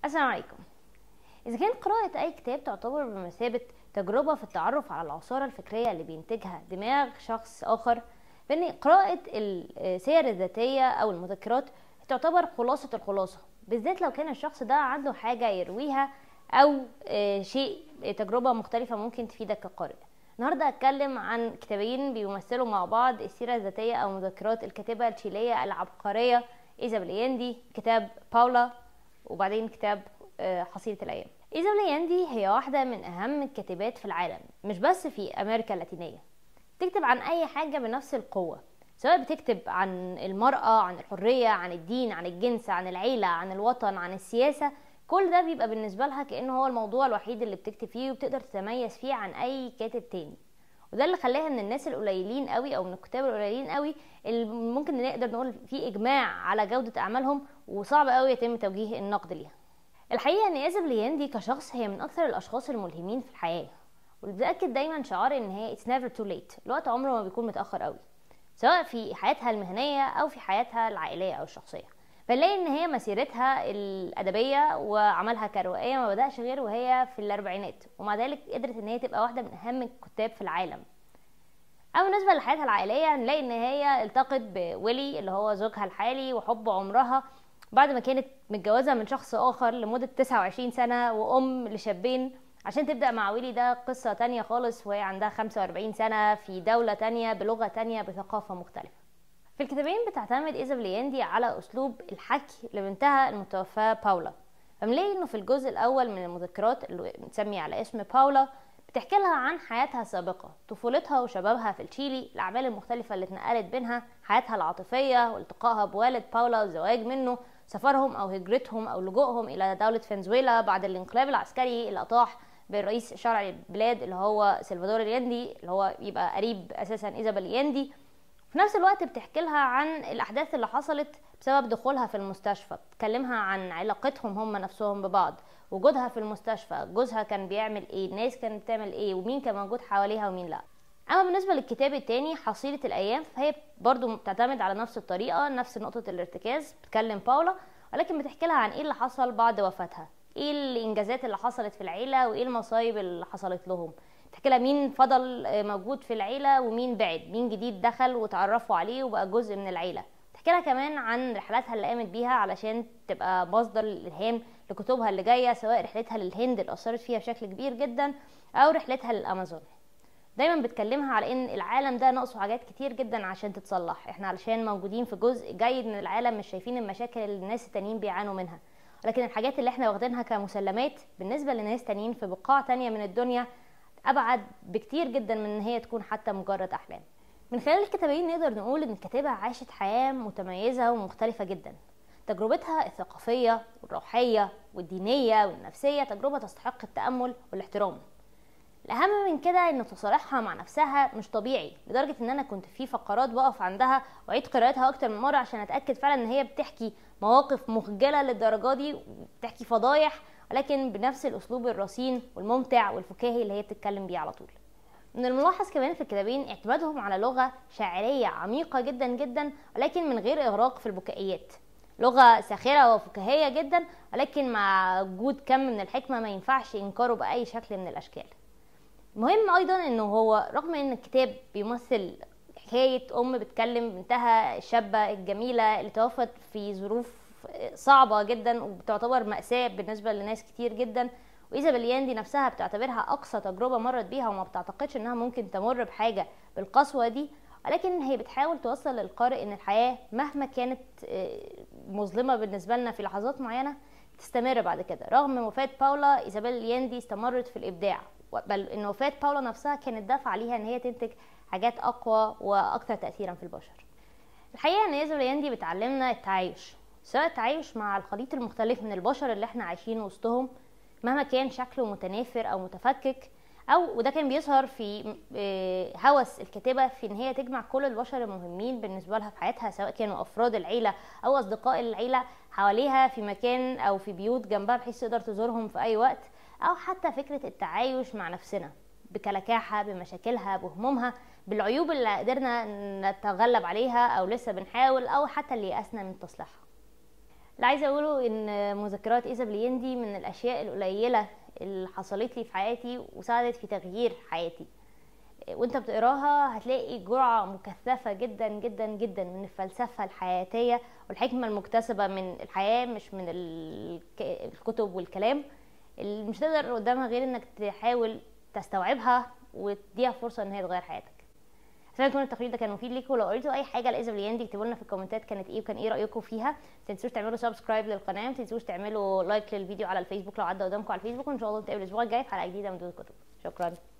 السلام عليكم إذا كانت قراءة أي كتاب تعتبر بمثابة تجربة في التعرف على العصارة الفكرية اللي بينتجها دماغ شخص آخر فإن قراءة السير الذاتية أو المذكرات تعتبر خلاصة الخلاصة بالذات لو كان الشخص ده عنده حاجة يرويها أو شيء تجربة مختلفة ممكن تفيدك كقارئ النهاردة هتكلم عن كتابين بيمثلوا مع بعض السيرة الذاتية أو مذكرات الكاتبة التشيلية العبقرية إيزابيل ياندي كتاب باولا وبعدين كتاب حصيلة الأيام إيزابيل ياندي هي واحدة من أهم الكاتبات في العالم مش بس في أمريكا اللاتينية تكتب عن أي حاجة بنفس القوة سواء بتكتب عن المرأة عن الحرية عن الدين عن الجنس عن العيلة عن الوطن عن السياسة كل ده بيبقى بالنسبة لها كأنه هو الموضوع الوحيد اللي بتكتب فيه وبتقدر تتميز فيه عن أي كاتب تاني وده اللي خلاها من الناس القليلين قوي او من الكتاب القليلين قوي اللي ممكن نقدر نقول في اجماع على جوده اعمالهم وصعب قوي يتم توجيه النقد ليها الحقيقه ان ايزابيل ياندي كشخص هي من اكثر الاشخاص الملهمين في الحياه واللي بتاكد دايما شعار ان هي اتس نيفر تو ليت الوقت عمره ما بيكون متاخر قوي سواء في حياتها المهنيه او في حياتها العائليه او الشخصيه فنلاقي ان هي مسيرتها الادبيه وعملها كروائيه ما بداش غير وهي في الاربعينات ومع ذلك قدرت ان هي تبقى واحده من اهم الكتاب في العالم اما بالنسبه لحياتها العائليه هنلاقي ان هي التقت بويلي اللي هو زوجها الحالي وحب عمرها بعد ما كانت متجوزه من شخص اخر لمده 29 سنه وام لشابين عشان تبدا مع ويلي ده قصه تانية خالص وهي عندها 45 سنه في دوله تانية بلغه تانية بثقافه مختلفه في الكتابين بتعتمد ايزابيل ياندي على اسلوب الحكي لبنتها المتوفاه باولا فملاقي انه في الجزء الاول من المذكرات اللي متسمي على اسم باولا بتحكي لها عن حياتها السابقة طفولتها وشبابها في تشيلي الأعمال المختلفة اللي اتنقلت بينها حياتها العاطفية والتقائها بوالد باولا والزواج منه سفرهم أو هجرتهم أو لجوءهم إلى دولة فنزويلا بعد الانقلاب العسكري اللي أطاح بالرئيس الشرعي البلاد اللي هو سلفادور الياندي اللي هو يبقى قريب أساسا إيزابيل ياندي في نفس الوقت بتحكي لها عن الأحداث اللي حصلت بسبب دخولها في المستشفى تكلمها عن علاقتهم هم نفسهم ببعض وجودها في المستشفى جوزها كان بيعمل ايه الناس كانت بتعمل ايه ومين كان موجود حواليها ومين لا اما بالنسبه للكتاب التاني حصيله الايام فهي برضو بتعتمد على نفس الطريقه نفس نقطه الارتكاز بتكلم باولا ولكن بتحكي لها عن ايه اللي حصل بعد وفاتها ايه الانجازات اللي حصلت في العيله وايه المصايب اللي حصلت لهم تحكي لها مين فضل موجود في العيله ومين بعد مين جديد دخل وتعرفوا عليه وبقى جزء من العيله تحكي لها كمان عن رحلاتها اللي قامت بيها علشان تبقى مصدر الالهام لكتبها اللي جايه سواء رحلتها للهند اللي اثرت فيها بشكل كبير جدا او رحلتها للامازون دايما بتكلمها على ان العالم ده ناقصه حاجات كتير جدا عشان تتصلح احنا علشان موجودين في جزء جيد من العالم مش شايفين المشاكل اللي الناس التانيين بيعانوا منها ولكن الحاجات اللي احنا واخدينها كمسلمات بالنسبه لناس تانيين في بقاع تانية من الدنيا ابعد بكتير جدا من ان هي تكون حتى مجرد احلام من خلال الكتابين نقدر نقول ان الكاتبه عاشت حياه متميزه ومختلفه جدا تجربتها الثقافية والروحية والدينية والنفسية تجربة تستحق التأمل والاحترام الأهم من كده إن تصالحها مع نفسها مش طبيعي لدرجة إن أنا كنت في فقرات بقف عندها وأعيد قراءتها أكتر من مرة عشان أتأكد فعلا إن هي بتحكي مواقف مخجلة للدرجة دي وبتحكي فضايح ولكن بنفس الأسلوب الرصين والممتع والفكاهي اللي هي بتتكلم بيه على طول من الملاحظ كمان في الكتابين اعتمادهم على لغة شاعرية عميقة جدا جدا ولكن من غير إغراق في البكائيات لغه ساخره وفكاهيه جدا ولكن مع وجود كم من الحكمه ما ينفعش انكاره باي شكل من الاشكال مهم ايضا انه هو رغم ان الكتاب بيمثل حكايه ام بتكلم بنتها الشابه الجميله اللي توفت في ظروف صعبه جدا وبتعتبر ماساه بالنسبه لناس كتير جدا وايزابيل ياندي نفسها بتعتبرها اقصى تجربه مرت بيها وما بتعتقدش انها ممكن تمر بحاجه بالقسوه دي ولكن هي بتحاول توصل للقارئ ان الحياه مهما كانت مظلمه بالنسبه لنا في لحظات معينه تستمر بعد كده رغم وفاه باولا ايزابيل ياندي استمرت في الابداع بل ان وفاه باولا نفسها كانت دافعه ليها ان هي تنتج حاجات اقوى واكثر تاثيرا في البشر الحقيقه ان ايزابيل ياندي بتعلمنا التعايش سواء التعايش مع الخليط المختلف من البشر اللي احنا عايشين وسطهم مهما كان شكله متنافر او متفكك او وده كان بيظهر في هوس الكاتبه في ان هي تجمع كل البشر المهمين بالنسبه لها في حياتها سواء كانوا افراد العيله او اصدقاء العيله حواليها في مكان او في بيوت جنبها بحيث تقدر تزورهم في اي وقت او حتى فكره التعايش مع نفسنا بكلكاحها بمشاكلها بهمومها بالعيوب اللي قدرنا نتغلب عليها او لسه بنحاول او حتى اللي يأسنا من تصليحها اللي عايزه اقوله ان مذكرات ايزابلين دي من الاشياء القليله اللي حصلت لي في حياتي وساعدت في تغيير حياتي وانت بتقراها هتلاقي جرعة مكثفة جدا جدا جدا من الفلسفة الحياتية والحكمة المكتسبة من الحياة مش من الك- الكتب والكلام اللي مش تقدر قدامها غير انك تحاول تستوعبها وتديها فرصة ان هي تغير حياتك اتمنى يكون التقرير ده كان مفيد ليكم ولو قريتوا اي حاجه لايزابليان دي اكتبوا لنا في الكومنتات كانت ايه وكان ايه رايكم فيها ما تنسوش تعملوا سبسكرايب للقناه ما تنسوش تعملوا لايك للفيديو على الفيسبوك لو عدى قدامكم على الفيسبوك وان شاء الله نتقابل الاسبوع الجاي في حلقه جديده من دود الكتب شكرا